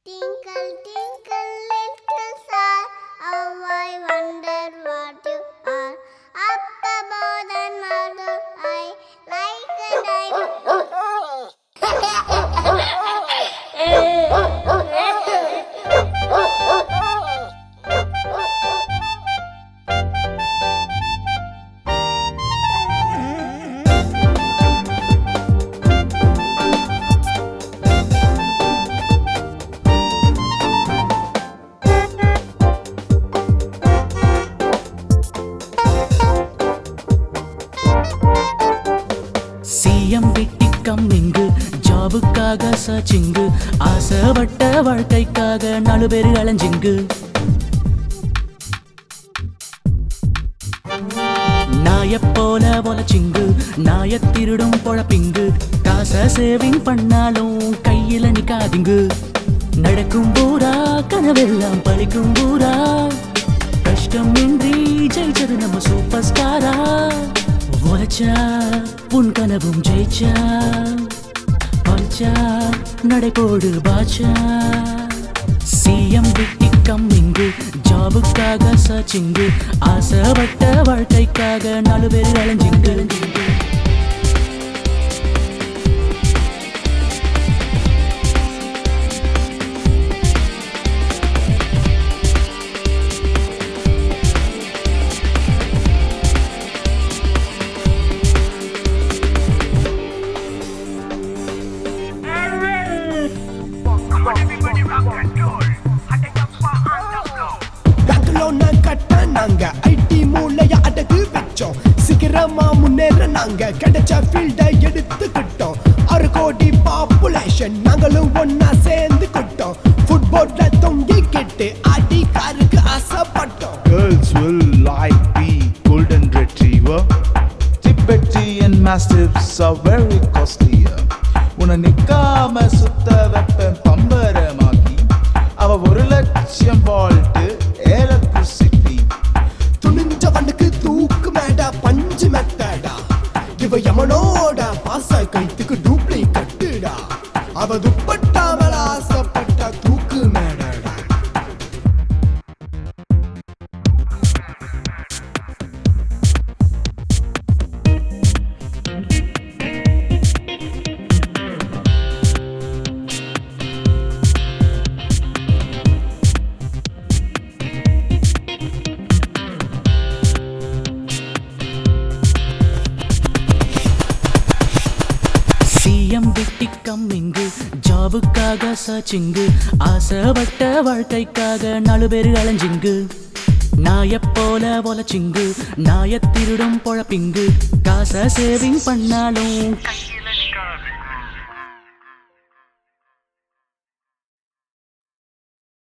Twinkle, twinkle, little star, how I wonder what you are. Up above the northern eye, like a diamond. சிஎம் விட்டி coming ஜாபுக்காக searching ஆசைப்பட்ட வாழ்க்கைக்காக நாலு பேரு அலைஞ்சிங்கு நாயப் போல பொலச்சிங்கு நாயத் திருடும் பொழப்பிங்கு காசை சேவிங் பண்ணாலும் கையில நிக்காதுங்கு நடக்கும் பூரா கனவெல்லாம் பழிக்கும் பூரா கஷ்டமின்றி ஜெயிச்சது நம்ம சூப்பர் ஸ்டாரா உழைச்சா உன் கனவும் ஜெயிச்சா பறிச்சா நடைபோடு பாச்சா சிஎம் விட்டி கம்மிங்கு ஜாபுக்காக சர்ச்சிங்கு ஆசைப்பட்ட வாழ்க்கைக்காக நாலு பேர் அலைஞ்சிங்கு பேங்களோன கட்ட நாங்க ஐடி மூளைய அடகு வச்சோம் சீக்கிரமா முன்னேற நாங்க கிடைச்ச ஃபீல்ட எடுத்துக்கிட்டோம் ஒரு கோடி பாப்புலேஷன் நாங்களும் ஒன்னா சேர்ந்துக்கிட்டோம் ஃபுட்போர்ட்ல தொங்கிக்கிட்டு அடி காருக்கு ஆசைப்பட்டோம் Girls will like the golden retriever. Tibetan mastiffs are very costly. உன்னை நிக்காம சுத்த வைப்பேன் பம்பரமாக்கி அவ ஒரு லட்சம் வால்ட்டு எலக்ட்ரிசிட்டி துணிஞ்சவனுக்கு தூக்கு மேடா பஞ்சு மெத்தடா இவ எமனோட பாச கைத்துக்கு டூப்ளி கட்டுடா அவ துப்பட்டா மேல ஆசைப்பட்ட தூக்கு மேடடா சிஎம் விட்டி கம்மிங்கு ஜாபுக்காக சர்ச்சிங்கு ஆசைப்பட்ட வாழ்க்கைக்காக நாலு பேர் அலைஞ்சிங்கு நாயப் போல பொலச்சிங்கு நாயத் திருடும் பொழப்பிங்கு காசை சேவிங் பண்ணாலும் கையில நிக்காது